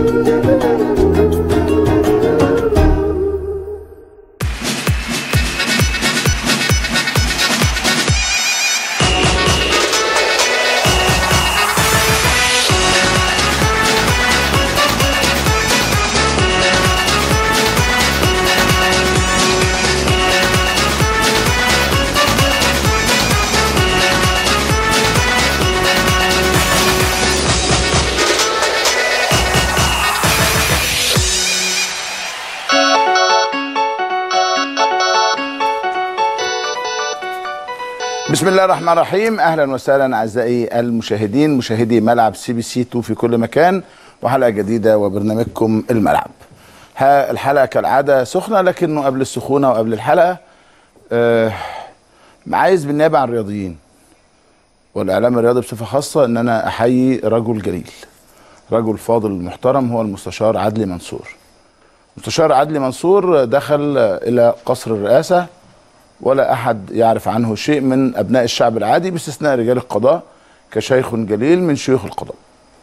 بسم الله الرحمن الرحيم اهلا وسهلا اعزائي المشاهدين مشاهدي ملعب سي بي سي 2 في كل مكان وحلقه جديده وبرنامجكم الملعب ها الحلقه كالعاده سخنه لكنه قبل السخونه وقبل الحلقه آه عايز بالنيابه عن الرياضيين والاعلام الرياضي بصفه خاصه ان انا احيي رجل جليل رجل فاضل محترم هو المستشار عدلي منصور مستشار عدلي منصور دخل الى قصر الرئاسه ولا احد يعرف عنه شيء من ابناء الشعب العادي باستثناء رجال القضاء كشيخ جليل من شيوخ القضاء.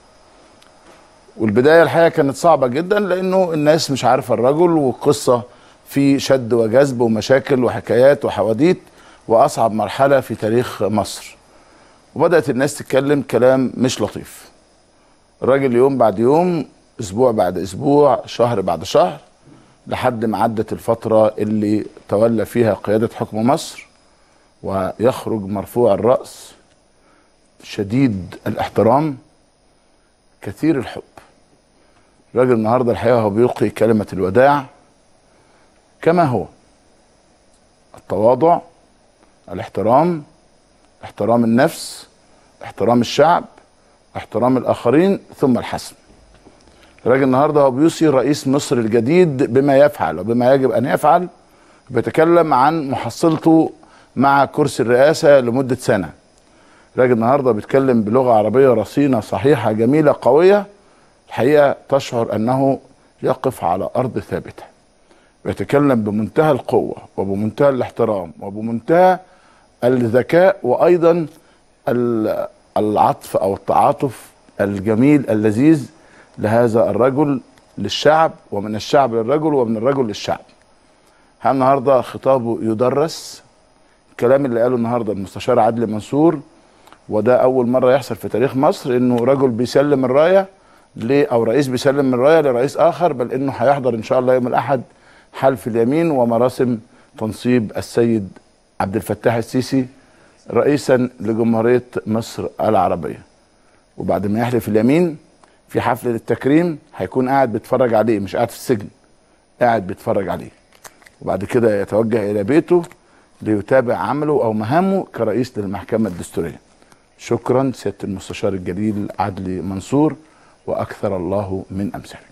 والبدايه الحقيقه كانت صعبه جدا لانه الناس مش عارفه الرجل والقصه في شد وجذب ومشاكل وحكايات وحواديت واصعب مرحله في تاريخ مصر. وبدات الناس تتكلم كلام مش لطيف. الراجل يوم بعد يوم اسبوع بعد اسبوع شهر بعد شهر لحد ما عدت الفترة اللي تولى فيها قيادة حكم مصر ويخرج مرفوع الرأس شديد الاحترام كثير الحب الراجل النهاردة الحقيقة هو بيلقي كلمة الوداع كما هو التواضع الاحترام احترام النفس احترام الشعب احترام الآخرين ثم الحسم الراجل النهارده هو بيوصي رئيس مصر الجديد بما يفعل وبما يجب ان يفعل بيتكلم عن محصلته مع كرسي الرئاسه لمده سنه. الراجل النهارده بيتكلم بلغه عربيه رصينه صحيحه جميله قويه الحقيقه تشعر انه يقف على ارض ثابته. بيتكلم بمنتهى القوه وبمنتهى الاحترام وبمنتهى الذكاء وايضا العطف او التعاطف الجميل اللذيذ لهذا الرجل للشعب ومن الشعب للرجل ومن الرجل للشعب النهارده خطابه يدرس الكلام اللي قاله النهارده المستشار عدلي منصور وده اول مره يحصل في تاريخ مصر انه رجل بيسلم الرايه ل او رئيس بيسلم الرايه لرئيس اخر بل انه هيحضر ان شاء الله يوم الاحد حلف اليمين ومراسم تنصيب السيد عبد الفتاح السيسي رئيسا لجمهوريه مصر العربيه وبعد ما يحلف اليمين في حفل للتكريم هيكون قاعد بيتفرج عليه مش قاعد في السجن قاعد بيتفرج عليه وبعد كده يتوجه الى بيته ليتابع عمله او مهامه كرئيس للمحكمه الدستوريه شكرا سياده المستشار الجليل عدلي منصور واكثر الله من امثالك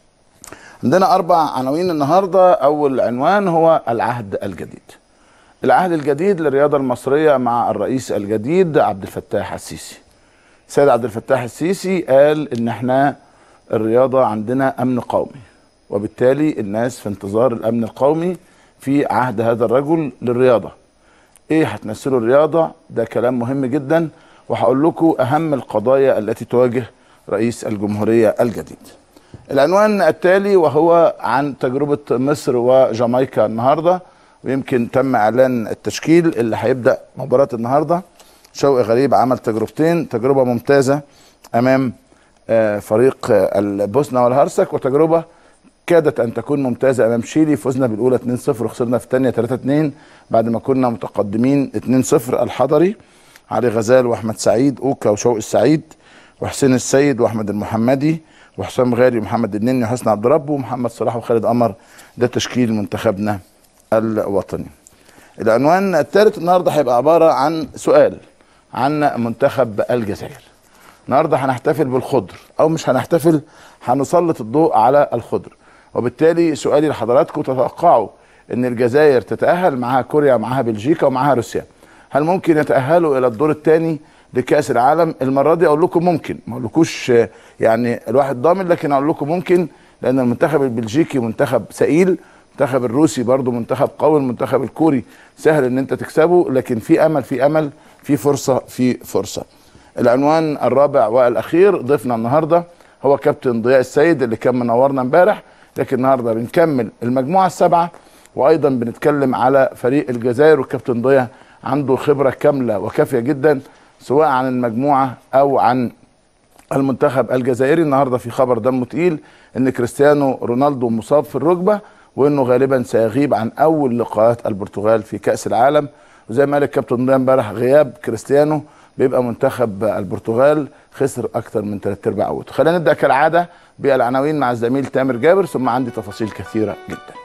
عندنا اربع عناوين النهارده اول عنوان هو العهد الجديد العهد الجديد للرياضه المصريه مع الرئيس الجديد عبد الفتاح السيسي السيد عبد الفتاح السيسي قال ان احنا الرياضه عندنا امن قومي وبالتالي الناس في انتظار الامن القومي في عهد هذا الرجل للرياضه ايه هتمثلوا الرياضه ده كلام مهم جدا وهقول لكم اهم القضايا التي تواجه رئيس الجمهوريه الجديد العنوان التالي وهو عن تجربه مصر وجامايكا النهارده ويمكن تم اعلان التشكيل اللي هيبدا مباراه النهارده شوقي غريب عمل تجربتين تجربه ممتازه امام فريق البوسنه والهرسك وتجربه كادت ان تكون ممتازه امام شيلي فزنا بالاولى 2-0 وخسرنا في الثانيه 3-2 بعد ما كنا متقدمين 2-0 الحضري علي غزال واحمد سعيد اوكا وشوقي السعيد وحسين السيد واحمد المحمدي وحسام غالي ومحمد النني وحسن عبد رب ومحمد صلاح وخالد قمر ده تشكيل منتخبنا الوطني. العنوان الثالث النهارده هيبقى عباره عن سؤال عن منتخب الجزائر. النهارده هنحتفل بالخضر او مش هنحتفل هنسلط الضوء على الخضر وبالتالي سؤالي لحضراتكم تتوقعوا ان الجزائر تتاهل معاها كوريا معاها بلجيكا ومعاها روسيا هل ممكن يتاهلوا الى الدور الثاني لكاس العالم المره دي اقول لكم ممكن ما اقولكوش يعني الواحد ضامن لكن اقول لكم ممكن لان المنتخب البلجيكي منتخب ثقيل المنتخب الروسي برضو منتخب قوي المنتخب الكوري سهل ان انت تكسبه لكن في امل في امل في فرصه في فرصه العنوان الرابع والاخير ضيفنا النهارده هو كابتن ضياء السيد اللي كان منورنا امبارح لكن النهارده بنكمل المجموعه السبعه وايضا بنتكلم على فريق الجزائر والكابتن ضياء عنده خبره كامله وكافيه جدا سواء عن المجموعه او عن المنتخب الجزائري النهارده في خبر دمه تقيل ان كريستيانو رونالدو مصاب في الركبه وانه غالبا سيغيب عن اول لقاءات البرتغال في كاس العالم وزي ما قال الكابتن ضياء امبارح غياب كريستيانو بيبقى منتخب البرتغال خسر اكثر من ثلاث ارباع عوده خلينا نبدا كالعاده بالعناوين مع الزميل تامر جابر ثم عندي تفاصيل كثيره جدا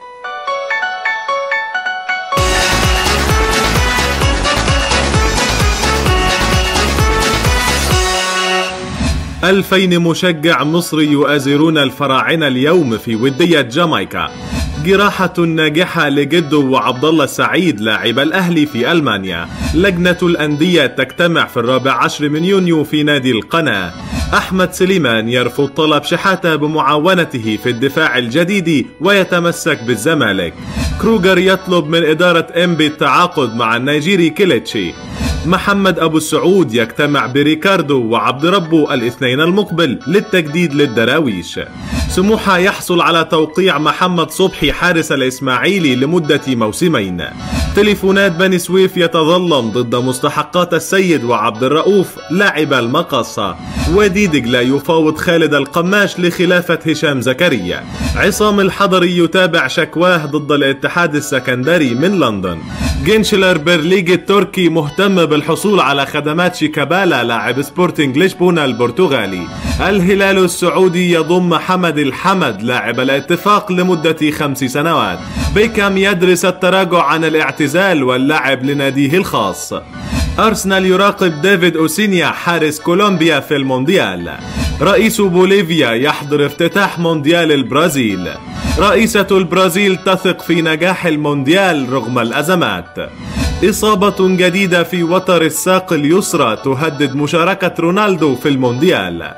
ألفين مشجع مصري يؤازرون الفراعنة اليوم في ودية جامايكا جراحة ناجحة لجدو وعبد الله السعيد لاعب الأهلي في ألمانيا لجنة الأندية تجتمع في الرابع عشر من يونيو في نادي القناة أحمد سليمان يرفض طلب شحاتة بمعاونته في الدفاع الجديد ويتمسك بالزمالك كروجر يطلب من إدارة إنبي التعاقد مع النيجيري كيليتشي محمد أبو السعود يجتمع بريكاردو وعبد ربه الاثنين المقبل للتجديد للدراويش سموحة يحصل على توقيع محمد صبحي حارس الإسماعيلي لمدة موسمين تليفونات بني سويف يتظلم ضد مستحقات السيد وعبد الرؤوف لاعب المقصة وادي دجلة يفاوض خالد القماش لخلافة هشام زكريا عصام الحضري يتابع شكواه ضد الاتحاد السكندري من لندن جينشلر بيرليج التركي مهتم بالحصول على خدمات شيكابالا لاعب سبورتنج لشبونة البرتغالي الهلال السعودي يضم حمد الحمد لاعب الاتفاق لمدة خمس سنوات بيكام يدرس التراجع عن الاعتزال واللعب لناديه الخاص أرسنال يراقب ديفيد أوسينيا حارس كولومبيا في المونديال رئيس بوليفيا يحضر افتتاح مونديال البرازيل رئيسة البرازيل تثق في نجاح المونديال رغم الأزمات إصابة جديدة في وتر الساق اليسرى تهدد مشاركة رونالدو في المونديال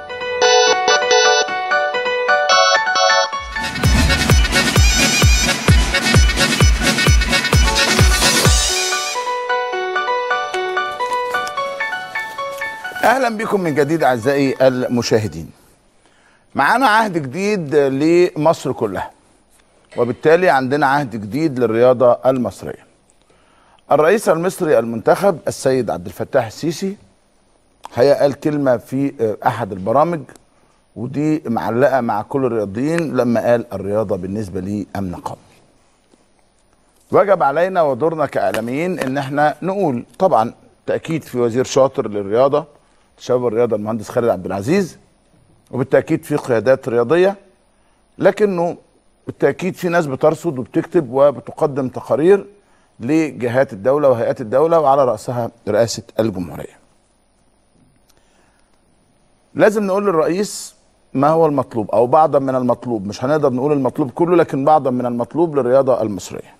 اهلا بكم من جديد اعزائي المشاهدين معانا عهد جديد لمصر كلها وبالتالي عندنا عهد جديد للرياضه المصريه الرئيس المصري المنتخب السيد عبد الفتاح السيسي هي قال كلمه في احد البرامج ودي معلقه مع كل الرياضيين لما قال الرياضه بالنسبه لي امن قومي وجب علينا ودورنا كاعلاميين ان احنا نقول طبعا تاكيد في وزير شاطر للرياضه شباب الرياضه المهندس خالد عبد العزيز وبالتاكيد في قيادات رياضيه لكنه بالتاكيد في ناس بترصد وبتكتب وبتقدم تقارير لجهات الدوله وهيئات الدوله وعلى راسها رئاسه الجمهوريه. لازم نقول للرئيس ما هو المطلوب او بعضا من المطلوب مش هنقدر نقول المطلوب كله لكن بعضا من المطلوب للرياضه المصريه.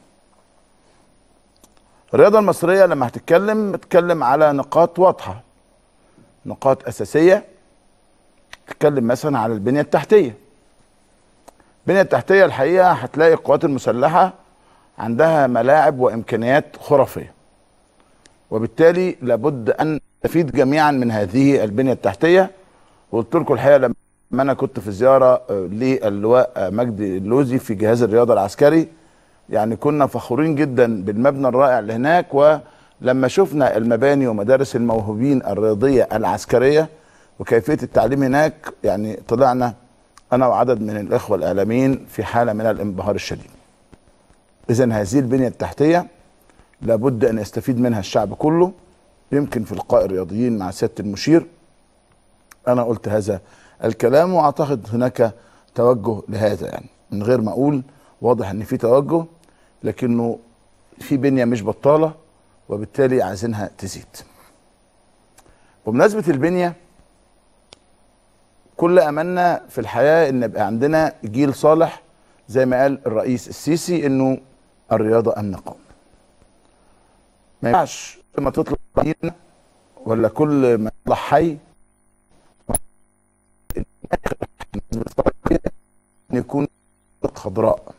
الرياضه المصريه لما هتتكلم تتكلم على نقاط واضحه نقاط اساسيه تتكلم مثلا على البنيه التحتيه البنيه التحتيه الحقيقه هتلاقي القوات المسلحه عندها ملاعب وامكانيات خرافيه وبالتالي لابد ان نستفيد جميعا من هذه البنيه التحتيه وقلت لكم الحقيقه لما انا كنت في زياره للواء مجدي اللوزي في جهاز الرياضه العسكري يعني كنا فخورين جدا بالمبنى الرائع اللي هناك ولما شفنا المباني ومدارس الموهوبين الرياضيه العسكريه وكيفيه التعليم هناك يعني طلعنا انا وعدد من الاخوه الاعلاميين في حاله من الانبهار الشديد. اذا هذه البنيه التحتيه لابد ان يستفيد منها الشعب كله يمكن في لقاء الرياضيين مع سياده المشير انا قلت هذا الكلام واعتقد هناك توجه لهذا يعني من غير ما اقول واضح ان في توجه لكنه في بنيه مش بطاله وبالتالي عايزينها تزيد. بمناسبه البنيه كل املنا في الحياه ان يبقى عندنا جيل صالح زي ما قال الرئيس السيسي انه الرياضه امن قومي. ما ينفعش ما تطلع مدينه ولا كل ما يطلع حي ان يكون خضراء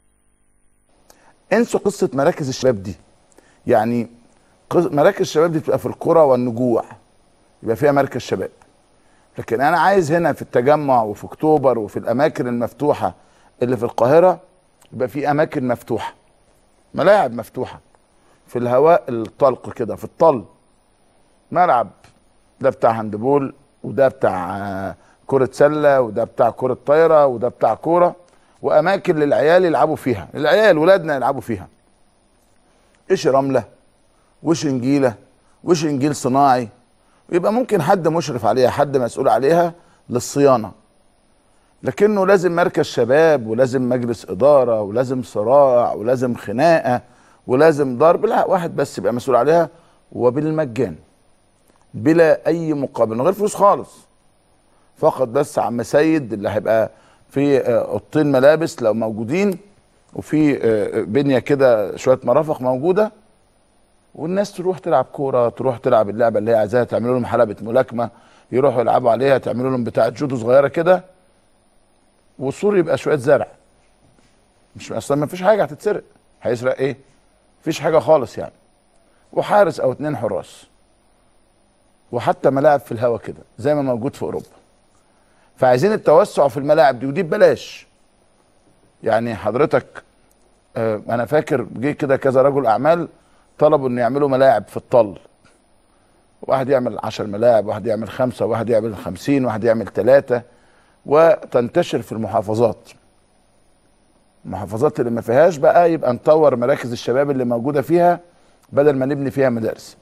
انسوا قصه مراكز الشباب دي يعني مراكز الشباب دي بتبقى في القرى والنجوع يبقى فيها مركز شباب لكن انا عايز هنا في التجمع وفي اكتوبر وفي الاماكن المفتوحه اللي في القاهره يبقى في اماكن مفتوحه ملاعب مفتوحه في الهواء الطلق كده في الطل ملعب ده بتاع هاندبول وده بتاع آه، كرة سلة وده بتاع كرة طايرة وده بتاع كورة وأماكن للعيال يلعبوا فيها العيال ولادنا يلعبوا فيها إيش رملة وش نجيلة وش نجيل صناعي يبقى ممكن حد مشرف عليها حد مسؤول عليها للصيانة لكنه لازم مركز شباب ولازم مجلس إدارة ولازم صراع ولازم خناقة ولازم ضرب لا واحد بس يبقى مسؤول عليها وبالمجان بلا اي مقابل من غير فلوس خالص فقط بس عم سيد اللي هيبقى في آه، اوضتين ملابس لو موجودين وفي آه، بنيه كده شويه مرافق موجوده والناس تروح تلعب كوره تروح تلعب اللعبه اللي هي عايزاها تعملوا لهم حلبه ملاكمه يروحوا يلعبوا عليها تعملوا لهم بتاعه جودو صغيره كده والسور يبقى شويه زرع مش اصلا ما فيش حاجه هتتسرق هيسرق ايه مفيش حاجه خالص يعني وحارس او اتنين حراس وحتى ملاعب في الهوا كده زي ما موجود في اوروبا فعايزين التوسع في الملاعب دي ودي ببلاش يعني حضرتك آه انا فاكر جه كده كذا رجل اعمال طلبوا ان يعملوا ملاعب في الطل واحد يعمل عشر ملاعب واحد يعمل خمسة واحد يعمل خمسين واحد يعمل ثلاثة وتنتشر في المحافظات المحافظات اللي ما فيهاش بقى يبقى نطور مراكز الشباب اللي موجودة فيها بدل ما نبني فيها مدارس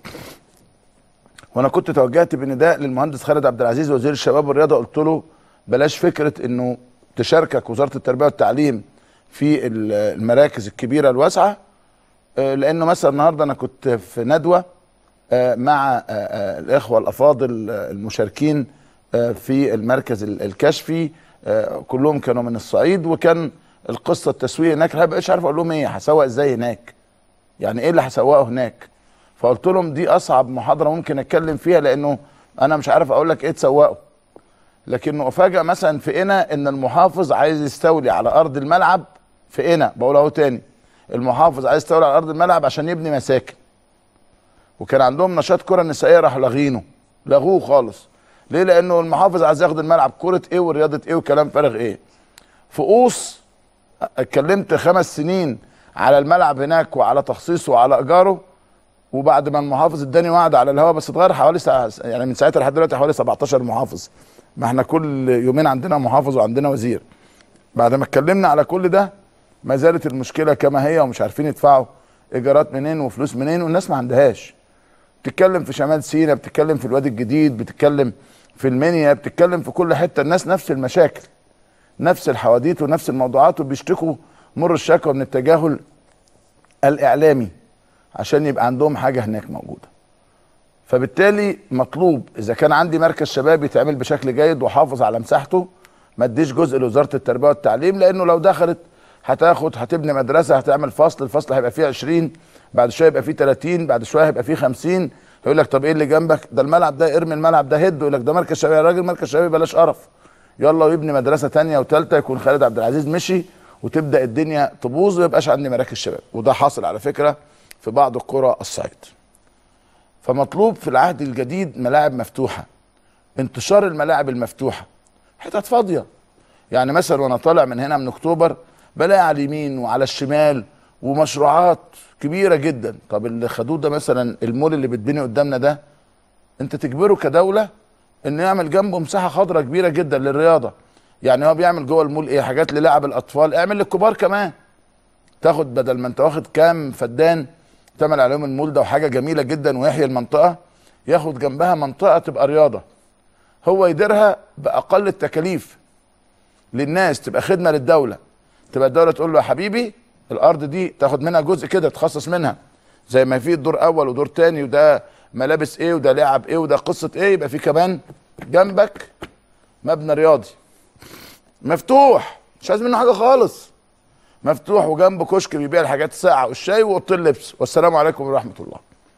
وانا كنت توجهت بنداء للمهندس خالد عبد العزيز وزير الشباب والرياضه قلت له بلاش فكره انه تشاركك وزاره التربيه والتعليم في ال- المراكز الكبيره الواسعه آه، لانه مثلا النهارده انا كنت في ندوه آه، مع آه، آه، الاخوه الافاضل آه، المشاركين آه، في المركز ال- الكشفي آه، كلهم كانوا من الصعيد وكان القصه التسويق هناك ما بقتش عارف اقول لهم ايه هسوق ازاي هناك يعني ايه اللي هسوقه هناك فقلت لهم دي اصعب محاضره ممكن اتكلم فيها لانه انا مش عارف اقول لك ايه تسوقه لكنه افاجئ مثلا في قنا ان المحافظ عايز يستولي على ارض الملعب في قنا بقول اهو تاني المحافظ عايز يستولي على ارض الملعب عشان يبني مساكن وكان عندهم نشاط كره نسائيه راحوا لاغينه لغوه خالص ليه لانه المحافظ عايز ياخد الملعب كره ايه ورياضه ايه وكلام فارغ ايه في قوس اتكلمت خمس سنين على الملعب هناك وعلى تخصيصه وعلى ايجاره وبعد ما المحافظ اداني وعد على الهواء بس اتغير حوالي ساعة يعني من ساعتها لحد دلوقتي حوالي 17 محافظ ما احنا كل يومين عندنا محافظ وعندنا وزير بعد ما اتكلمنا على كل ده ما زالت المشكله كما هي ومش عارفين يدفعوا ايجارات منين وفلوس منين والناس ما عندهاش بتتكلم في شمال سيناء بتتكلم في الوادي الجديد بتتكلم في المنيا بتتكلم في كل حته الناس نفس المشاكل نفس الحواديت ونفس الموضوعات وبيشتكوا مر الشكوى من التجاهل الاعلامي عشان يبقى عندهم حاجه هناك موجوده فبالتالي مطلوب اذا كان عندي مركز شباب يتعمل بشكل جيد واحافظ على مساحته ما اديش جزء لوزاره التربيه والتعليم لانه لو دخلت هتاخد هتبني مدرسه هتعمل فصل الفصل هيبقى فيه 20 بعد شويه يبقى فيه 30 بعد شويه هيبقى فيه 50 يقول لك طب ايه اللي جنبك ده الملعب ده ارمي الملعب ده هد يقول لك ده مركز شباب يا راجل مركز شباب بلاش قرف يلا ويبني مدرسه تانية وثالثه يكون خالد عبد العزيز مشي وتبدا الدنيا تبوظ وما يبقاش عندي مراكز شباب وده حاصل على فكره في بعض القرى الصعيد فمطلوب في العهد الجديد ملاعب مفتوحه انتشار الملاعب المفتوحه حتت فاضيه يعني مثلا وانا طالع من هنا من اكتوبر بلاقي على اليمين وعلى الشمال ومشروعات كبيره جدا طب اللي خدوه ده مثلا المول اللي بيتبني قدامنا ده انت تجبره كدوله انه يعمل جنبه مساحه خضراء كبيره جدا للرياضه يعني هو بيعمل جوه المول ايه حاجات للعب الاطفال اعمل للكبار كمان تاخد بدل ما انت واخد كام فدان تعمل عليهم المول ده وحاجه جميله جدا ويحيي المنطقه ياخد جنبها منطقه تبقى رياضه هو يديرها باقل التكاليف للناس تبقى خدمه للدوله تبقى الدوله تقول له يا حبيبي الارض دي تاخد منها جزء كده تخصص منها زي ما في دور اول ودور تاني وده ملابس ايه وده لعب ايه وده قصه ايه يبقى في كمان جنبك مبنى رياضي مفتوح مش عايز منه حاجه خالص مفتوح وجنبه كشك بيبيع الحاجات الساقعه والشاي واوضه اللبس والسلام عليكم ورحمه الله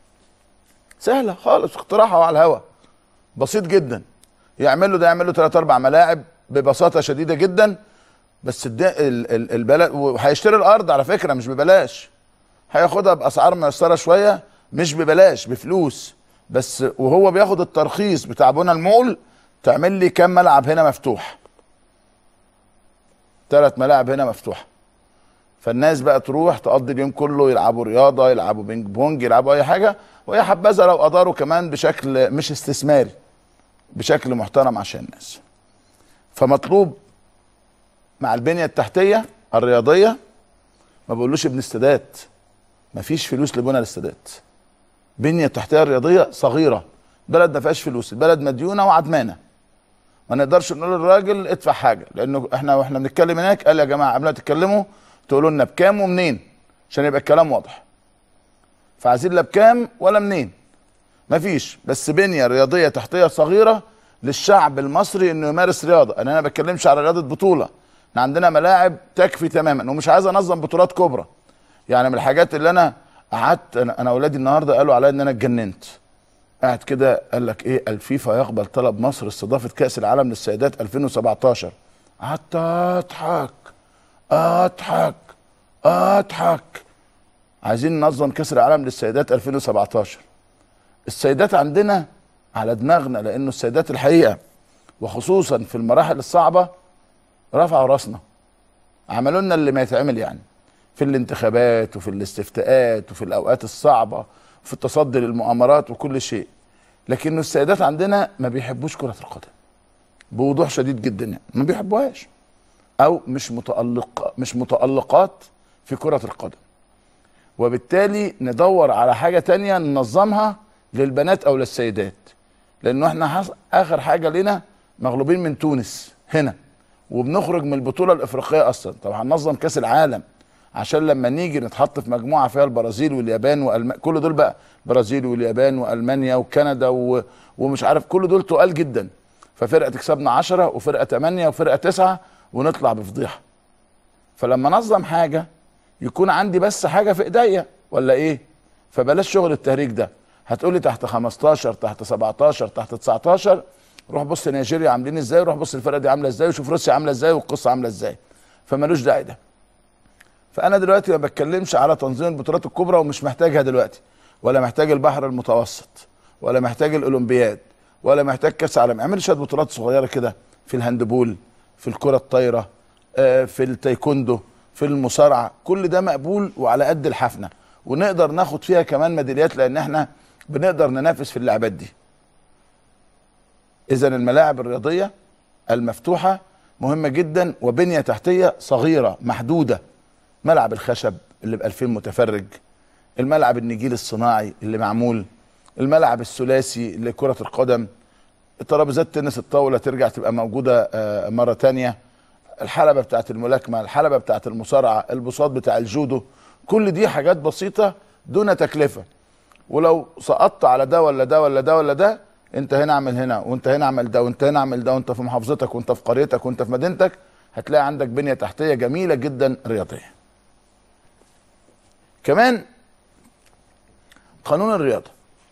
سهله خالص اختراعها على الهوا بسيط جدا يعمل له ده يعمل له ثلاث اربع ملاعب ببساطه شديده جدا بس الد- ال- ال- البلد وهيشتري الارض على فكره مش ببلاش هياخدها باسعار ميسره شويه مش ببلاش بفلوس بس وهو بياخد الترخيص بتاع بنى المول تعمل لي كام ملعب هنا مفتوح ثلاث ملاعب هنا مفتوحه فالناس بقى تروح تقضي اليوم كله يلعبوا رياضه يلعبوا بينج بونج يلعبوا اي حاجه ويا حبذا لو اداروا كمان بشكل مش استثماري بشكل محترم عشان الناس فمطلوب مع البنيه التحتيه الرياضيه ما بقولوش ابن استادات مفيش فلوس لبنى الاستادات بنيه تحتيه رياضيه صغيره بلد ما فيهاش فلوس البلد مديونه وعدمانه ما نقدرش نقول للراجل ادفع حاجه لانه احنا واحنا بنتكلم هناك قال يا جماعه قبل ما تتكلموا تقولوا لنا بكام ومنين عشان يبقى الكلام واضح فعايزين لا بكام ولا منين مفيش بس بنيه رياضيه تحتيه صغيره للشعب المصري انه يمارس رياضه انا ما بتكلمش على رياضه بطوله احنا عندنا ملاعب تكفي تماما ومش عايز انظم بطولات كبرى يعني من الحاجات اللي انا قعدت انا, أنا اولادي النهارده قالوا عليا ان انا اتجننت قاعد كده قال لك ايه الفيفا يقبل طلب مصر استضافه كاس العالم للسيدات 2017 قعدت اضحك اضحك اضحك عايزين ننظم كاس العالم للسيدات 2017 السيدات عندنا على دماغنا لانه السيدات الحقيقه وخصوصا في المراحل الصعبه رفعوا راسنا عملوا لنا اللي ما يتعمل يعني في الانتخابات وفي الاستفتاءات وفي الاوقات الصعبه وفي التصدي للمؤامرات وكل شيء لكن السيدات عندنا ما بيحبوش كره القدم بوضوح شديد جدا يعني ما بيحبوهاش او مش متالق مش متالقات في كره القدم وبالتالي ندور على حاجه تانية ننظمها للبنات او للسيدات لانه احنا حص... اخر حاجه لنا مغلوبين من تونس هنا وبنخرج من البطوله الافريقيه اصلا طب هننظم كاس العالم عشان لما نيجي نتحط في مجموعه فيها البرازيل واليابان والم... كل دول بقى برازيل واليابان والمانيا وكندا و... ومش عارف كل دول تقال جدا ففرقه تكسبنا 10 وفرقه 8 وفرقه 9 ونطلع بفضيحه فلما انظم حاجه يكون عندي بس حاجه في ايديا ولا ايه فبلاش شغل التهريج ده هتقولي تحت 15 تحت 17 تحت 19 روح بص نيجيريا عاملين ازاي روح بص الفرقه دي عامله ازاي وشوف روسيا عامله ازاي والقصه عامله ازاي فمالوش داعي ده فانا دلوقتي ما بتكلمش على تنظيم البطولات الكبرى ومش محتاجها دلوقتي ولا محتاج البحر المتوسط ولا محتاج الاولمبياد ولا محتاج كاس عالم اعمل شويه بطولات صغيره كده في الهاندبول في الكره الطايره آه، في التايكوندو في المصارعه كل ده مقبول وعلى قد الحفنه ونقدر ناخد فيها كمان ميداليات لان احنا بنقدر ننافس في اللعبات دي اذا الملاعب الرياضيه المفتوحه مهمه جدا وبنيه تحتيه صغيره محدوده ملعب الخشب اللي ب 2000 متفرج الملعب النجيل الصناعي اللي معمول الملعب الثلاثي لكره القدم ترابيزات تنس الطاوله ترجع تبقى موجوده آه، مره تانية الحلبه بتاعت الملاكمه الحلبه بتاعت المصارعه البساط بتاع الجودو كل دي حاجات بسيطه دون تكلفه ولو سقطت على ده ولا ده ولا ده ولا ده انت هنا اعمل هنا وانت هنا اعمل ده وانت هنا اعمل ده وانت في محافظتك وانت في قريتك وانت في مدينتك هتلاقي عندك بنيه تحتيه جميله جدا رياضيه. كمان قانون الرياضه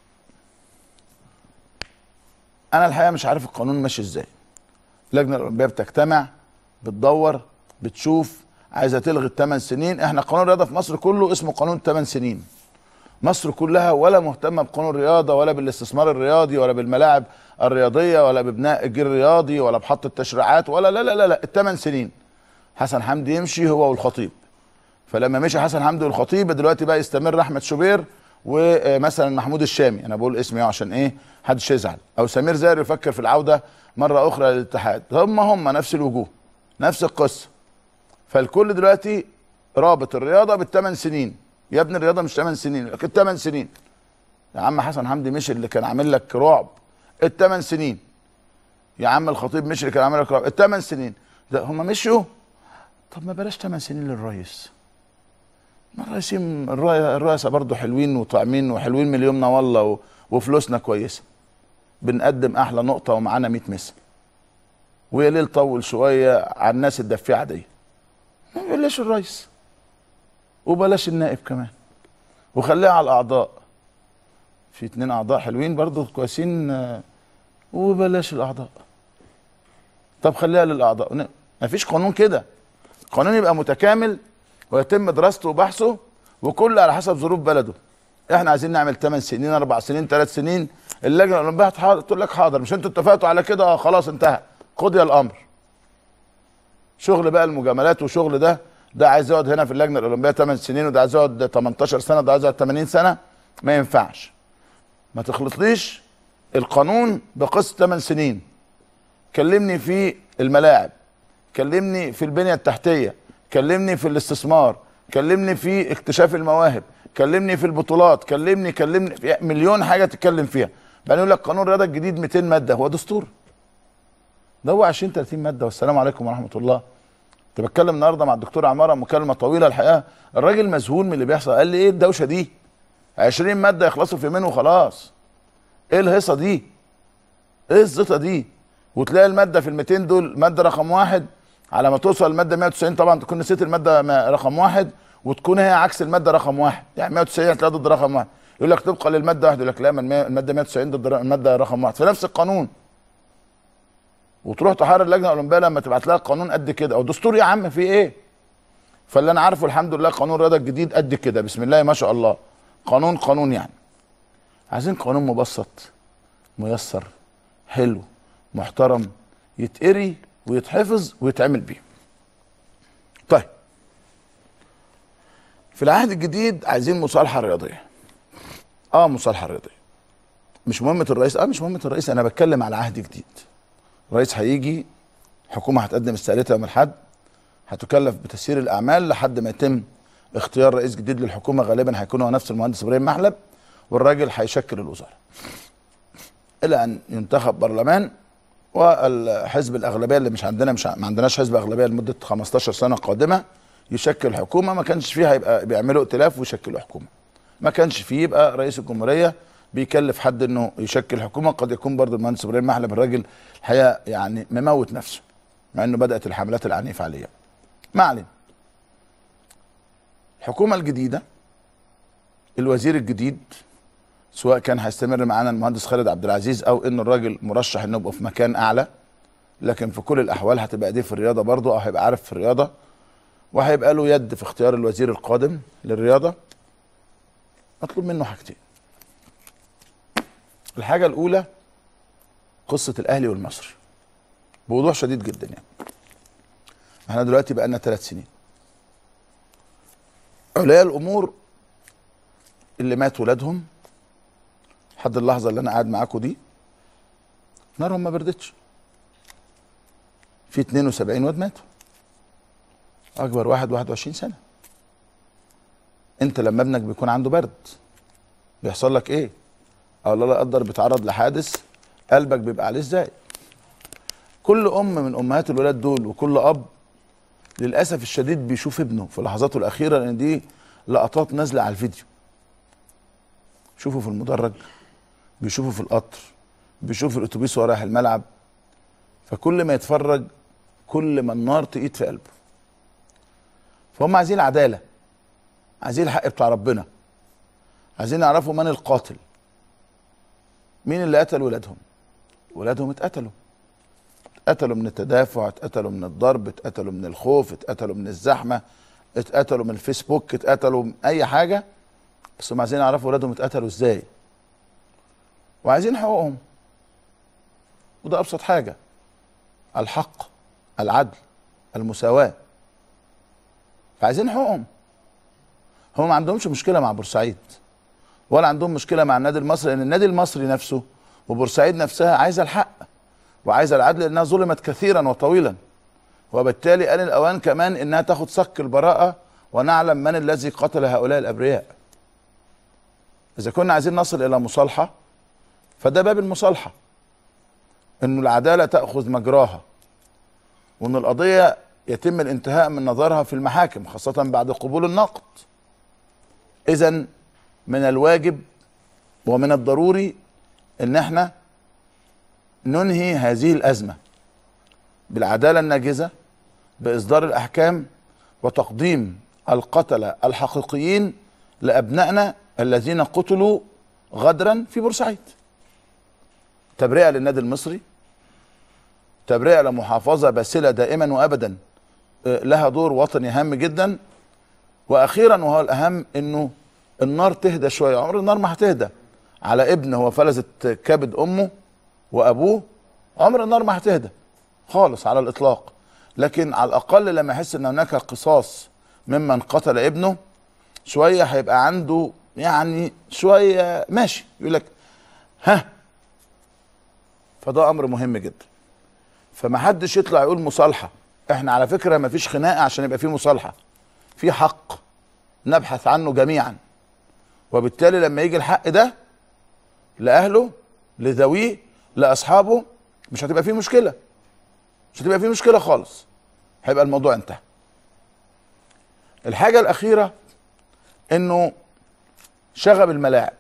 انا الحقيقه مش عارف القانون ماشي ازاي. اللجنه الاولمبيه بتجتمع بتدور بتشوف عايزه تلغي الثمان سنين احنا قانون الرياضه في مصر كله اسمه قانون ثمان سنين. مصر كلها ولا مهتمه بقانون الرياضه ولا بالاستثمار الرياضي ولا بالملاعب الرياضيه ولا ببناء الجيل الرياضي ولا بحط التشريعات ولا لا لا لا لا الثمان سنين حسن حمدي يمشي هو والخطيب فلما مشي حسن حمدي والخطيب دلوقتي بقى يستمر احمد شوبير ومثلا محمود الشامي انا بقول اسمي عشان ايه محدش يزعل او سمير زاهر يفكر في العوده مره اخرى للاتحاد هم هم نفس الوجوه نفس القصه فالكل دلوقتي رابط الرياضه بالثمان سنين يا ابني الرياضه مش 8 سنين لكن 8 سنين يا عم حسن حمدي مشي اللي كان عامل لك رعب الثمان سنين يا عم الخطيب مشي اللي كان عامل لك رعب الثمان سنين ده هم مشوا طب ما بلاش 8 سنين للرئيس ما الرئيسين الرؤ- الرؤساء برضه حلوين وطعمين وحلوين من يومنا والله و- وفلوسنا كويسه بنقدم احلى نقطه ومعانا 100 مثل ويا ليل طول شويه على الناس الدفيعه دي ما بلاش الرئيس وبلاش النائب كمان وخليها على الاعضاء في اتنين اعضاء حلوين برضو كويسين آه، وبلاش الاعضاء طب خليها للاعضاء ون- مفيش قانون كده قانون يبقى متكامل ويتم دراسته وبحثه وكل على حسب ظروف بلده احنا عايزين نعمل 8 سنين 4 سنين 3 سنين اللجنه الاولمبيه هتحاضر تقول لك حاضر مش انتوا اتفقتوا على كده اه خلاص انتهى قضي الامر شغل بقى المجاملات وشغل ده ده عايز يقعد هنا في اللجنه الاولمبيه 8 سنين وده عايز يقعد 18 سنه وده عايز يقعد 80 سنه ما ينفعش ما تخلطليش القانون بقصه 8 سنين كلمني في الملاعب كلمني في البنيه التحتيه كلمني في الاستثمار كلمني في اكتشاف المواهب كلمني في البطولات كلمني كلمني في مليون حاجه تتكلم فيها بعدين يقول لك قانون الرياضه الجديد 200 ماده هو دستور ده هو 20 30 ماده والسلام عليكم ورحمه الله كنت بتكلم النهارده مع الدكتور عماره مكالمه طويله الحقيقه الراجل مذهول من اللي بيحصل قال لي ايه الدوشه دي 20 ماده يخلصوا في يومين وخلاص ايه الهيصه دي ايه الزيطه دي وتلاقي الماده في ال 200 دول ماده رقم واحد على ما توصل الماده 190 طبعا تكون نسيت الماده ما- رقم واحد وتكون هي عكس الماده رقم واحد يعني 190 هتلاقيها ضد رقم واحد يقول لك طبقا للماده واحد يقول لك لا ما المية- الماده 190 ضد ر- الماده رقم واحد في نفس القانون وتروح تحرر اللجنه الاولمبيه لما تبعت لها قانون قد كده او دستور يا عم في ايه فاللي انا عارفه الحمد لله قانون الرياضه الجديد قد كده بسم الله ما شاء الله قانون قانون يعني عايزين قانون مبسط ميسر حلو محترم يتقري ويتحفظ ويتعمل بيه طيب في العهد الجديد عايزين مصالحه رياضيه اه مصالحه رياضيه مش مهمه الرئيس اه مش مهمه الرئيس انا بتكلم على عهد جديد الرئيس هيجي حكومه هتقدم استقالتها يوم الاحد هتكلف بتسيير الاعمال لحد ما يتم اختيار رئيس جديد للحكومه غالبا هيكون هو نفس المهندس ابراهيم محلب والراجل هيشكل الوزاره الى ان ينتخب برلمان والحزب الاغلبيه اللي مش عندنا مش ع- ما عندناش حزب اغلبيه لمده 15 سنه قادمه يشكل حكومه ما كانش فيه هيبقى بيعملوا ائتلاف ويشكلوا حكومه ما كانش فيه يبقى رئيس الجمهوريه بيكلف حد انه يشكل حكومه قد يكون برضه المهندس ابراهيم محلب الراجل الحقيقه يعني مموت نفسه مع انه بدات الحملات العنيفه عليه ما علينا الحكومه الجديده الوزير الجديد سواء كان هيستمر معانا المهندس خالد عبد العزيز او ان الراجل مرشح انه يبقى في مكان اعلى لكن في كل الاحوال هتبقى ايديه في الرياضه برضه او هيبقى عارف في الرياضه وهيبقى له يد في اختيار الوزير القادم للرياضه مطلوب منه حاجتين الحاجه الاولى قصه الاهلي والمصري بوضوح شديد جدا يعني احنا دلوقتي بقى لنا ثلاث سنين اولياء الامور اللي مات ولادهم لحد اللحظه اللي انا قاعد معاكم دي نارهم ما بردتش في 72 واد ماتوا اكبر واحد 21 سنه انت لما ابنك بيكون عنده برد بيحصل لك ايه او الله لا قدر بيتعرض لحادث قلبك بيبقى عليه ازاي كل ام من امهات الولاد دول وكل اب للاسف الشديد بيشوف ابنه في لحظاته الاخيره لان دي لقطات نازله على الفيديو بيشوفه في المدرج بيشوفه في القطر بيشوف الاتوبيس وهو رايح الملعب فكل ما يتفرج كل ما النار تقيد في قلبه فهم عايزين العداله عايزين الحق بتاع ربنا عايزين يعرفوا من القاتل مين اللي قتل ولادهم ولادهم اتقتلوا اتقتلوا من التدافع اتقتلوا من الضرب اتقتلوا من الخوف اتقتلوا من الزحمه اتقتلوا من الفيسبوك اتقتلوا من اي حاجه بس هم عايزين يعرفوا ولادهم اتقتلوا ازاي وعايزين حقوقهم وده ابسط حاجه الحق العدل المساواه فعايزين حقوقهم هم ما عندهمش مشكله مع بورسعيد ولا عندهم مشكله مع النادي المصري لان النادي المصري نفسه وبورسعيد نفسها عايزه الحق وعايزه العدل لانها ظلمت كثيرا وطويلا وبالتالي آن الاوان كمان انها تاخد صك البراءه ونعلم من الذي قتل هؤلاء الابرياء اذا كنا عايزين نصل الى مصالحه فده باب المصالحه انه العداله تاخذ مجراها وان القضيه يتم الانتهاء من نظرها في المحاكم خاصه بعد قبول النقد اذا من الواجب ومن الضروري ان احنا ننهي هذه الازمه بالعداله الناجزه باصدار الاحكام وتقديم القتله الحقيقيين لابنائنا الذين قتلوا غدرا في بورسعيد تبرئه للنادي المصري تبرئه لمحافظه باسله دائما وابدا آه، لها دور وطني هام جدا واخيرا وهو الاهم انه النار تهدى شويه عمر النار ما هتهدى على ابن هو فلذت كبد امه وابوه عمر النار ما هتهدى خالص على الاطلاق لكن على الاقل لما يحس ان هناك قصاص ممن قتل ابنه شويه هيبقى عنده يعني شويه ماشي يقول لك ها فده امر مهم جدا فما حدش يطلع يقول مصالحه احنا على فكره ما فيش خناقه عشان يبقى في مصالحه في حق نبحث عنه جميعا وبالتالي لما يجي الحق ده لاهله لذويه لاصحابه مش هتبقى فيه مشكله مش هتبقى فيه مشكله خالص هيبقى الموضوع انتهى الحاجه الاخيره انه شغب الملاعب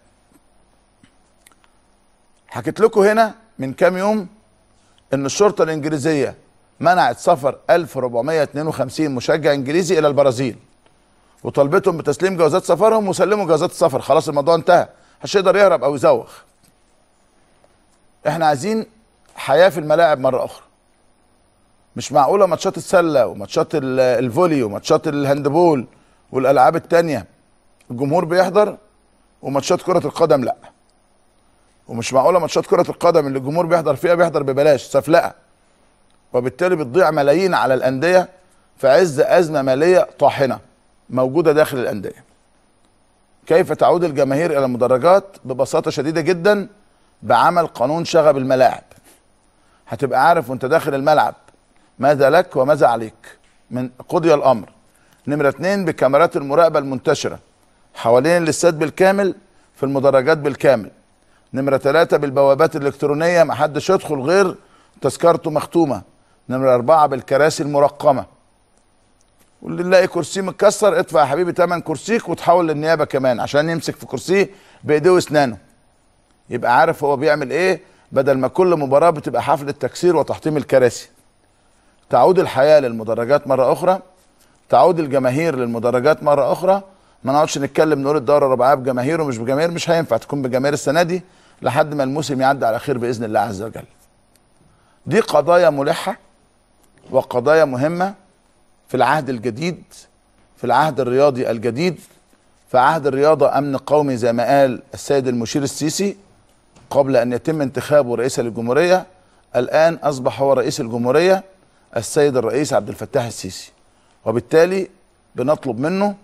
حكيت لكم هنا من كام يوم ان الشرطه الانجليزيه منعت سفر 1452 مشجع انجليزي الى البرازيل وطالبتهم بتسليم جوازات سفرهم وسلموا جوازات السفر خلاص الموضوع انتهى محدش يقدر يهرب او يزوغ احنا عايزين حياه في الملاعب مره اخرى مش معقوله ماتشات السله وماتشات ال- الفولي وماتشات الهاندبول والالعاب التانية الجمهور بيحضر وماتشات كره القدم لا ومش معقوله ماتشات كره القدم اللي الجمهور بيحضر فيها بيحضر ببلاش سفلقه وبالتالي بتضيع ملايين على الانديه في عز ازمه ماليه طاحنه موجوده داخل الانديه كيف تعود الجماهير الى المدرجات ببساطه شديده جدا بعمل قانون شغب الملاعب هتبقى عارف وانت داخل الملعب ماذا لك وماذا عليك من قضي الامر نمرة اتنين بكاميرات المراقبة المنتشرة حوالين الاستاد بالكامل في المدرجات بالكامل نمرة ثلاثة بالبوابات الإلكترونية ما حدش يدخل غير تذكرته مختومة نمرة أربعة بالكراسي المرقمة واللي نلاقي كرسي متكسر ادفع يا حبيبي تمن كرسيك وتحول للنيابة كمان عشان يمسك في كرسيه بإيديه وأسنانه يبقى عارف هو بيعمل إيه بدل ما كل مباراة بتبقى حفلة تكسير وتحطيم الكراسي تعود الحياة للمدرجات مرة أخرى تعود الجماهير للمدرجات مرة أخرى ما نقعدش نتكلم نقول الدورة الرباعية بجماهير ومش بجماهير مش هينفع تكون بجماهير السنة دي لحد ما الموسم يعدي على خير بإذن الله عز وجل دي قضايا ملحة وقضايا مهمة في العهد الجديد في العهد الرياضي الجديد في عهد الرياضة أمن قومي زي ما قال السيد المشير السيسي قبل أن يتم انتخابه رئيسا للجمهورية الآن أصبح هو رئيس الجمهورية السيد الرئيس عبد الفتاح السيسي وبالتالي بنطلب منه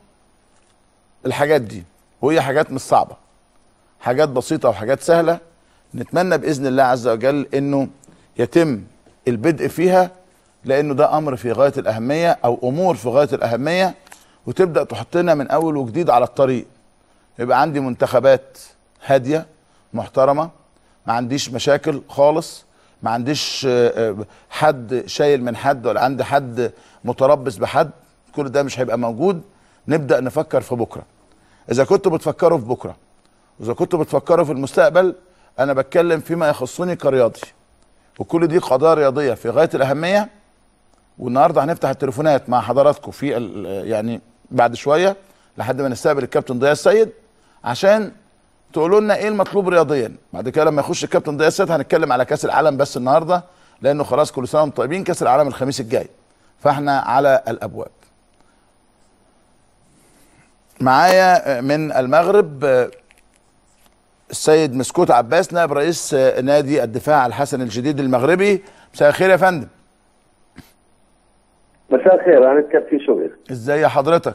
الحاجات دي وهي حاجات مش صعبة حاجات بسيطة وحاجات سهلة نتمنى بإذن الله عز وجل أنه يتم البدء فيها لأنه ده أمر في غاية الأهمية أو أمور في غاية الأهمية وتبدأ تحطنا من أول وجديد على الطريق يبقى عندي منتخبات هادية محترمة ما عنديش مشاكل خالص ما عنديش آه، آه، حد شايل من حد ولا عندي حد متربص بحد كل ده مش هيبقى موجود نبدأ نفكر في بكرة إذا كنتوا بتفكروا في بكرة وإذا كنتوا بتفكروا في المستقبل أنا بتكلم فيما يخصني كرياضي وكل دي قضايا رياضية في غاية الأهمية والنهارده هنفتح التليفونات مع حضراتكم في ال- يعني بعد شويه لحد ما نستقبل الكابتن ضياء السيد عشان تقولوا لنا ايه المطلوب رياضيا بعد كده لما يخش الكابتن ضياء السيد هنتكلم على كاس العالم بس النهارده لانه خلاص كل سنه وانتم طيبين كاس العالم الخميس الجاي فاحنا على الابواب معايا من المغرب آه، السيد مسكوت عباس نائب رئيس آه، نادي الدفاع الحسن الجديد المغربي مساء الخير يا فندم مساء الخير انا الكابتن شوبير ازاي حضرتك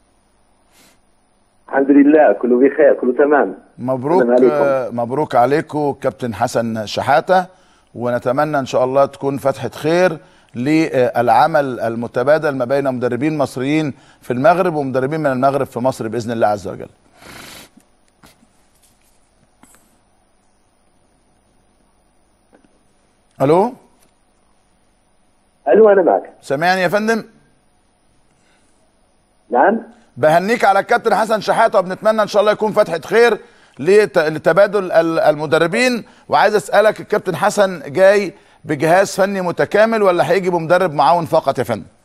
الحمد لله كله بخير كله تمام مبروك السلام عليكم. آه، مبروك عليكم كابتن حسن شحاته ونتمنى ان شاء الله تكون فتحه خير للعمل المتبادل ما بين مدربين مصريين في المغرب ومدربين من المغرب في مصر باذن الله عز وجل. الو الو انا معك سامعني يا فندم نعم بهنيك على الكابتن حسن شحاته وبنتمنى ان شاء الله يكون فتحه خير لت- لتبادل ال- المدربين وعايز اسالك الكابتن حسن جاي بجهاز فني متكامل ولا هيجي بمدرب معاون فقط يا فندم؟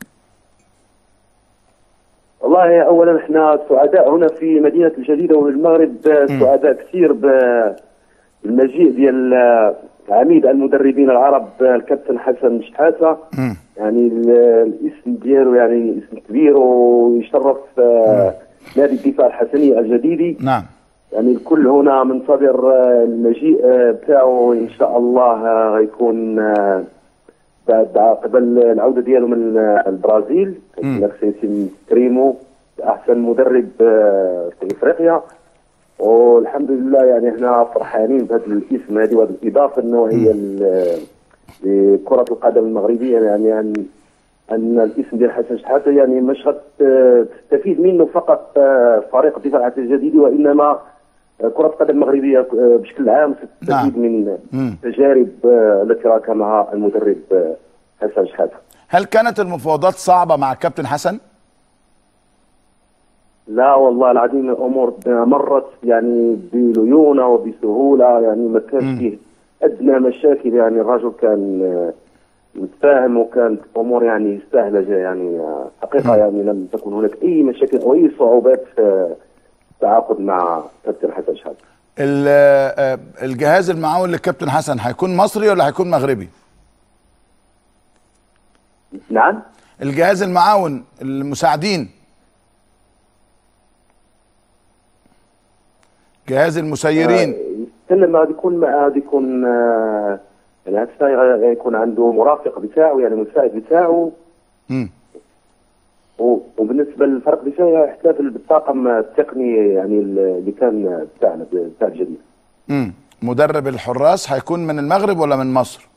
والله اولا احنا سعداء هنا في مدينه الجديده والمغرب سعداء كثير بالمجيء ديال عميد المدربين العرب الكابتن حسن شحاته يعني ال- الاسم ديالو يعني اسم كبير ويشرف آه، نادي الدفاع الحسني الجديدي نعم يعني الكل هنا منتظر آه، المجيء آه، بتاعه ان شاء الله آه، غيكون آه، بعد قبل العوده ديالو من آه، البرازيل هناك سيتم تكريمه احسن مدرب آه، في افريقيا والحمد لله يعني احنا فرحانين بهذا الاسم هذه وهذه الاضافه النوعيه ل- لكره القدم المغربيه يعني ان ان الاسم ديال حسن شحاته يعني مش تستفيد منه فقط آه، فريق الدفاع العسكري الجديد وانما آه، كره القدم المغربيه آه، بشكل عام ستستفيد من مم. التجارب آه، التي راكمها المدرب آه، حسن شحاته هل كانت المفاوضات صعبه مع الكابتن حسن لا والله العظيم الامور مرت يعني بليونه وبسهوله يعني ما كانش فيه ادنى مشاكل يعني الرجل كان آه، متفاهم وكانت الامور يعني سهله جا- يعني آه، حقيقه يعني لم تكن هناك اي مشاكل او اي صعوبات في التعاقد مع كابتن حسن شحاته ال- آه، الجهاز المعاون للكابتن حسن هيكون مصري ولا هيكون مغربي نعم الجهاز المعاون المساعدين جهاز المسيرين يتكلم هذا يكون هذا يكون آه، يعني هذا الساعة يكون عنده مرافق بتاعه يعني مساعد بتاعه مم. و- وبالنسبه للفرق الدفاعي يحتفل بالطاقم التقني يعني اللي كان بتاعنا بتاع الجديد مم. مدرب الحراس هيكون من المغرب ولا من مصر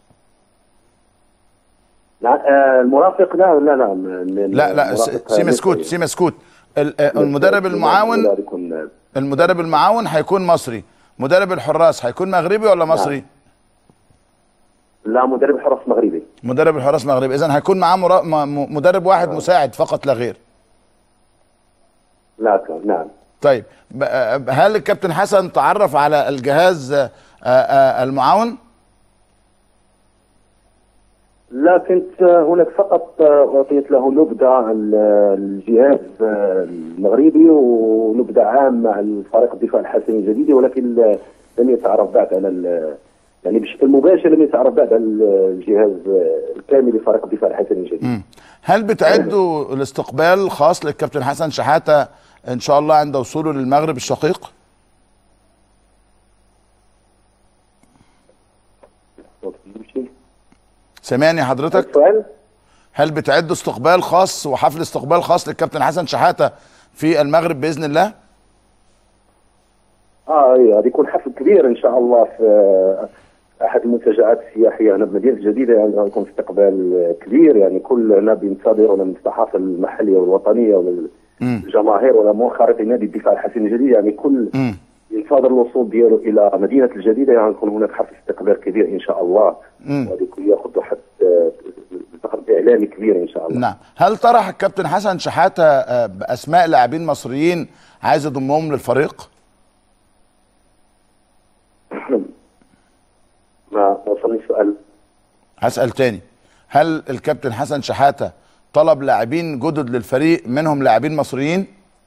لا آه، المرافق لا لا لا من- لا لا س- المرافق سيما مصري. سكوت سيما سكوت ال- آه، المدرب لا، المعاون لا، يكون المدرب المعاون هيكون مصري مدرب الحراس هيكون مغربي ولا مصري لا مدرب حرس مغربي مدرب الحراس مغربي اذا هيكون معاه مرا... م- م- مدرب واحد مساعد فقط لا غير لا كان نعم طيب ب- آه، هل الكابتن حسن تعرف على الجهاز آه، آه، المعاون لا كنت آه، هناك فقط آه، اعطيت له نبذه عن آه، الجهاز آه، المغربي ونبذه عام مع الفريق الدفاع الحسني الجديد ولكن آه، لم يتعرف بعد على ال- يعني بشكل مباشر لم يتعرف بعد على الجهاز آه، الكامل لفريق الدفاع الحسني الجديد مم. هل بتعدوا الاستقبال خاص للكابتن حسن شحاته ان شاء الله عند وصوله للمغرب الشقيق سامعني حضرتك السؤال هل بتعدوا استقبال خاص وحفل استقبال خاص للكابتن حسن شحاته في المغرب باذن الله اه اي هذا يكون حفل كبير ان شاء الله في آه، احد المنتجعات السياحيه هنا بمدينه الجديده يعني غيكون استقبال آه، كبير يعني كلنا بينتظروا من الصحافه المحليه والوطنيه والجماهير ولا منخرطي نادي الدفاع الحسين الجديد يعني كل مم. ينتظر الوصول ديالو الى مدينه الجديده يعني يكون هناك حفل استقبال كبير ان شاء الله مم. وهذا يكون ياخذ حد آه، تقرب اعلامي كبير ان شاء الله نعم هل طرح الكابتن حسن شحاته آه، باسماء لاعبين مصريين عايز يضمهم للفريق ما وصلني سؤال هسال تاني هل الكابتن حسن شحاته طلب لاعبين جدد للفريق منهم لاعبين مصريين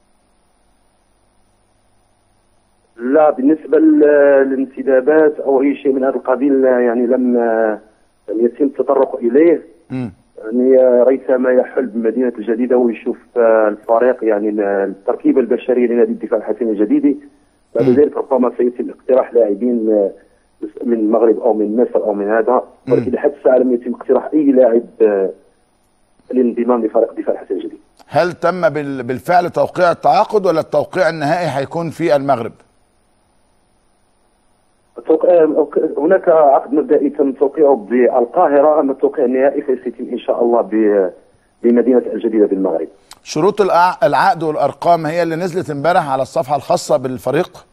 لا بالنسبة لل- للانتدابات أو أي شيء من هذا القبيل يعني لم لم يتم التطرق إليه مم. يعني ريثما يحل بمدينة الجديدة ويشوف آه، الفريق يعني ال- التركيبة البشرية لنادي الدفاع الحسين الجديدي بعد ذلك ربما سيتم اقتراح لاعبين آه، من المغرب أو من مصر أو من هذا ولكن لحد الساعة لم يتم اقتراح أي لاعب آه، للانضمام لفريق الدفاع الحسين الجديد هل تم بال- بالفعل توقيع التعاقد ولا التوقيع النهائي هيكون في المغرب التوق- آه، هناك عقد مبدئي تم توقيعه بالقاهره اما التوقيع النهائي سيتم ان شاء الله ب- بمدينه الجديده بالمغرب. شروط الأع- العقد والارقام هي اللي نزلت امبارح على الصفحه الخاصه بالفريق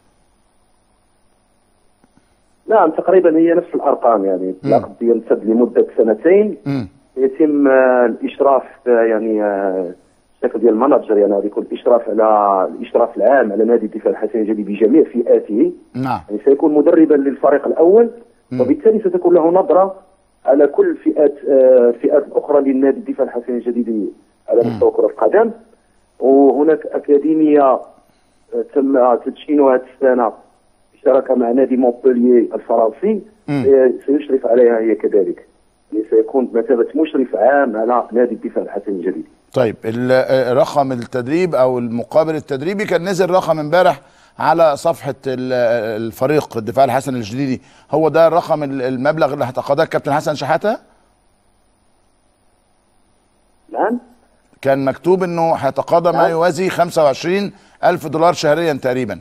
نعم تقريبا هي نفس الارقام يعني العقد يمتد لمده سنتين مم. يتم آه، الاشراف آه، يعني آه، الشكل ديال المانجر يعني هذا يكون الاشراف على الاشراف العام على نادي الدفاع الحسين الجديد بجميع فئاته نعم يعني سيكون مدربا للفريق الاول وبالتالي ستكون له نظره على كل الفئات آه، الفئات الاخرى للنادي الدفاع الحسين الجديد على مستوى كره القدم وهناك اكاديميه آه، تم تدشينها هذه السنه اشترك مع نادي مونبولييه الفرنسي مم. آه، سيشرف عليها هي كذلك يعني سيكون بمثابه مشرف عام على نادي الدفاع الحسين الجديد طيب ال- آه، رقم التدريب او المقابل التدريبي كان نزل رقم امبارح على صفحه ال- آه، الفريق الدفاع الحسن الجديدي هو ده الرقم ال- المبلغ اللي هتقاضاه الكابتن حسن شحاته الان كان مكتوب انه هيتقاضى ما نعم. يوازي 25 الف دولار شهريا تقريبا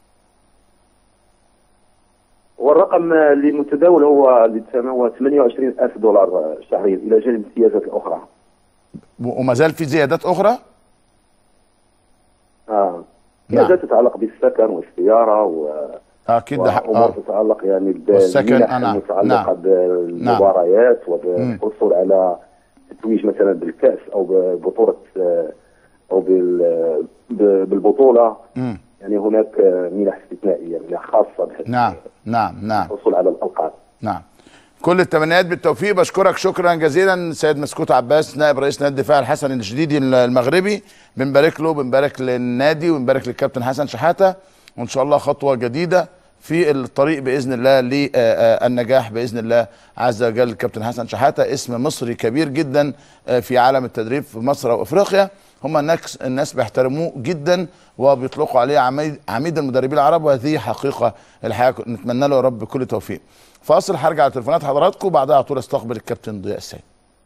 والرقم اللي متداول هو اللي تسمى هو 28 ألف دولار شهريا إلى جانب السياسات الأخرى و- وما زال في زيادات اخرى آه. نعم. زيادات تتعلق بالسكن والسيارة و... اكيد ده حق- وأمور اه تتعلق يعني والسكن، بالمنح آه، نعم. المتعلقة نعم. بالمباريات وبالحصول على التتويج مثلا بالكأس أو ببطولة آه، أو بال- ب- بالبطولة مم. يعني هناك آه، منح استثنائية منح خاصة بحيث نعم نعم نعم الحصول على الألقاب نعم كل التمنيات بالتوفيق بشكرك شكرا جزيلا سيد مسكوت عباس نائب رئيس نادي الدفاع الحسن الجديدي المغربي بنبارك له بنبارك للنادي ونبارك للكابتن حسن شحاته وان شاء الله خطوه جديده في الطريق باذن الله للنجاح باذن الله عز وجل الكابتن حسن شحاته اسم مصري كبير جدا آه، في عالم التدريب في مصر وافريقيا هم الناس الناس بيحترموه جدا وبيطلقوا عليه عميد عميد المدربين العرب وهذه حقيقه الحياه نتمنى له يا رب كل توفيق فاصل هرجع على تليفونات حضراتكم وبعدها على طول استقبل الكابتن ضياء السيد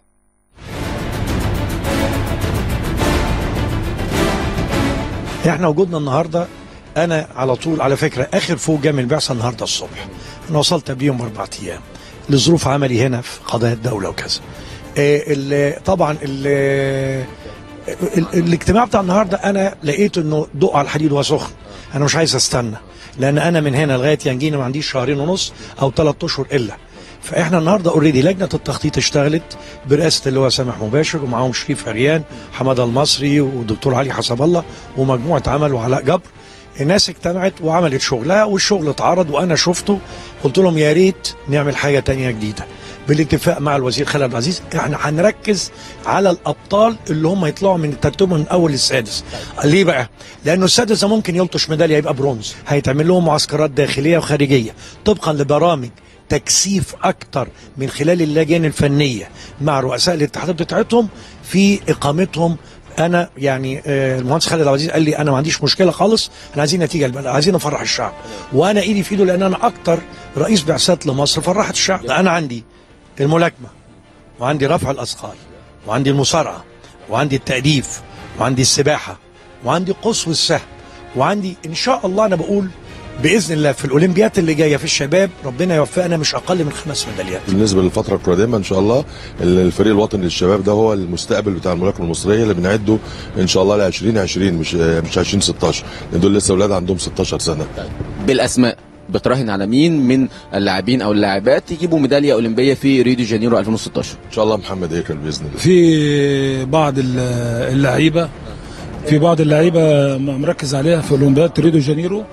احنا وجودنا النهارده انا على طول على فكره اخر فوق جاي من البعثه النهارده الصبح انا وصلت قبليهم باربع ايام لظروف عملي هنا في قضايا الدوله وكذا آه، ال- طبعا ال ال الاجتماع بتاع النهارده انا لقيت انه ضوء على الحديد وهو سخن انا مش عايز استنى لان انا من هنا لغايه ينجينا ما عنديش شهرين ونص او ثلاث اشهر الا فاحنا النهارده اوريدي لجنه التخطيط اشتغلت برئاسه اللي هو سامح مباشر ومعاهم شريف عريان حماده المصري ودكتور علي حسب الله ومجموعه عمل وعلاء جبر الناس اجتمعت وعملت شغلها والشغل اتعرض وانا شفته قلت لهم يا ريت نعمل حاجه تانية جديده بالاتفاق مع الوزير خالد عبد العزيز احنا هنركز على الابطال اللي هم يطلعوا من الترتيب من اول للسادس ليه بقى لانه السادس ده ممكن يلطش ميداليه يبقى برونز هيتعمل لهم معسكرات داخليه وخارجيه طبقا لبرامج تكثيف اكتر من خلال اللجان الفنيه مع رؤساء الاتحادات بتاعتهم في اقامتهم انا يعني آه، المهندس خالد عبد العزيز قال لي انا ما عنديش مشكله خالص احنا عايزين نتيجه البلد عايزين نفرح الشعب وانا ايدي في ايده لان انا اكتر رئيس بعثات لمصر فرحت الشعب انا عندي الملاكمه وعندي رفع الاثقال وعندي المصارعه وعندي التأديف وعندي السباحه وعندي قصو السهم وعندي ان شاء الله انا بقول باذن الله في الاولمبيات اللي جايه في الشباب ربنا يوفقنا مش اقل من خمس ميداليات بالنسبه للفتره القادمه ان شاء الله الفريق الوطني للشباب ده هو المستقبل بتاع الملاكمه المصريه اللي بنعده ان شاء الله ل 2020 مش مش 2016 لان دول لسه اولاد عندهم 16 سنه بالاسماء بتراهن على مين من اللاعبين او اللاعبات يجيبوا ميداليه اولمبيه في ريو دي جانيرو 2016 ان شاء الله محمد هيكل باذن الله في بعض ال- اللعيبه في بعض اللعيبه م- مركز عليها في اولمبياد ريو دي جانيرو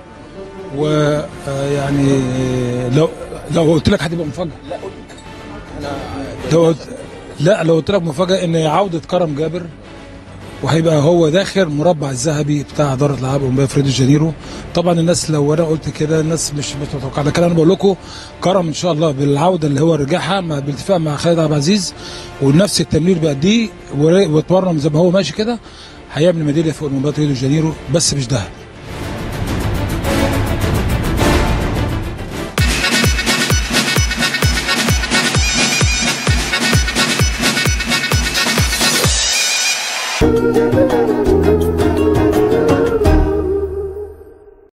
ويعني لو لو قلت لك هتبقى مفاجاه لو قلت لا لو قلت لك مفاجاه ان عوده كرم جابر وهيبقى هو داخل مربع الذهبي بتاع اداره العاب اولمبياد في ريو دي جانيرو طبعا الناس لو انا قلت كده الناس مش مش متوقعه لكن انا بقول لكم كرم ان شاء الله بالعوده اللي هو رجعها مع بالاتفاق مع خالد عبد العزيز ونفس التمرير بيأديه ور- واتمرن زي ما هو ماشي كده هيعمل ميداليه في اولمبياد ريو دي جانيرو بس مش دهب